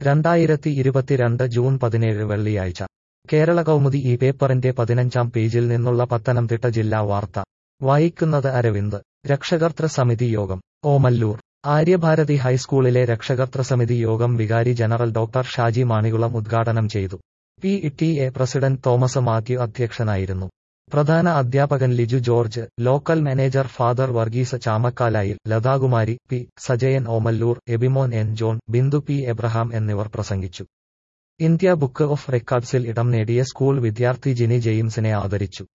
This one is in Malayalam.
രണ്ടായിരത്തി ഇരുപത്തിരണ്ട് ജൂൺ പതിനേഴ് വെള്ളിയാഴ്ച കേരള കൗമുദി ഈ പേപ്പറിന്റെ പതിനഞ്ചാം പേജിൽ നിന്നുള്ള പത്തനംതിട്ട ജില്ലാ വാർത്ത വായിക്കുന്നത് അരവിന്ദ് രക്ഷകർതൃ സമിതി യോഗം ഓമല്ലൂർ ആര്യഭാരതി ഹൈസ്കൂളിലെ രക്ഷകർതൃ സമിതി യോഗം വികാരി ജനറൽ ഡോക്ടർ ഷാജി മാണികുളം ഉദ്ഘാടനം ചെയ്തു P T A president Thomas Mathew അധ്യക്ഷനായിരുന്നു പ്രധാന അധ്യാപകൻ Liju George local manager father Varghese Chamakkalayil Lathakumari P Sajayan Omallur Abimon N John Bindu P Abraham എന്നിവർ പ്രസംഗിച്ചു ഇന്ത്യ ബുക്ക് ഓഫ് റെക്കോർഡ്സിൽ ഇടം നേടിയ സ്കൂൾ വിദ്യാർത്ഥി ജിനി ജെയിംസിനെ ആദരിച്ചു